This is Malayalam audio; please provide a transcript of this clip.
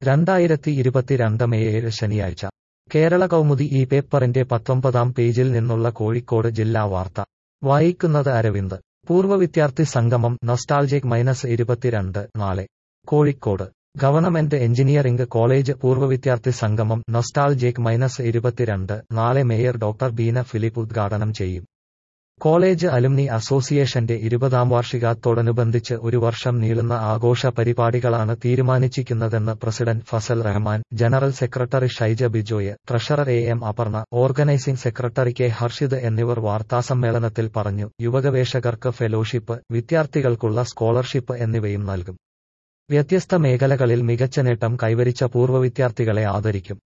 രണ്ടായിരത്തി ഇരുപത്തിരണ്ട് മെയ് ഏഴ് ശനിയാഴ്ച കേരള കൗമുദി ഈ പേപ്പറിന്റെ പത്തൊമ്പതാം പേജിൽ നിന്നുള്ള കോഴിക്കോട് ജില്ലാ വാർത്ത വായിക്കുന്നത് അരവിന്ദ് പൂർവ്വ വിദ്യാർത്ഥി സംഗമം നൊസ്റ്റാൾജിക് മൈനസ് ഇരുപത്തിരണ്ട് നാളെ കോഴിക്കോട് ഗവൺമെന്റ് എഞ്ചിനീയറിംഗ് കോളേജ് പൂർവ്വ വിദ്യാർത്ഥി സംഗമം നൊസ്റ്റാൾജിക് മൈനസ് ഇരുപത്തിരണ്ട് നാളെ മേയർ ഡോക്ടർ ബീന ഫിലിപ്പ് ഉദ്ഘാടനം ചെയ്യും കോളേജ് അലുമിനി അസോസിയേഷന്റെ ഇരുപതാം വാർഷികത്തോടനുബന്ധിച്ച് ഒരു വർഷം നീളുന്ന ആഘോഷ പരിപാടികളാണ് തീരുമാനിച്ചിരിക്കുന്നതെന്ന് president Fazal Rahman general secretary Shaija Bijoy treasurer A M Aparna organising secretary K Harshid എന്നിവർ വാർത്താസമ്മേളനത്തിൽ പറഞ്ഞു യുവഗവേഷകർക്ക് ഫെലോഷിപ്പ് വിദ്യാർത്ഥികൾക്കുള്ള സ്കോളർഷിപ്പ് എന്നിവയും നൽകും വ്യത്യസ്ത മേഖലകളിൽ മികച്ച നേട്ടം കൈവരിച്ച പൂർവ്വ വിദ്യാർത്ഥികളെ ആദരിക്കും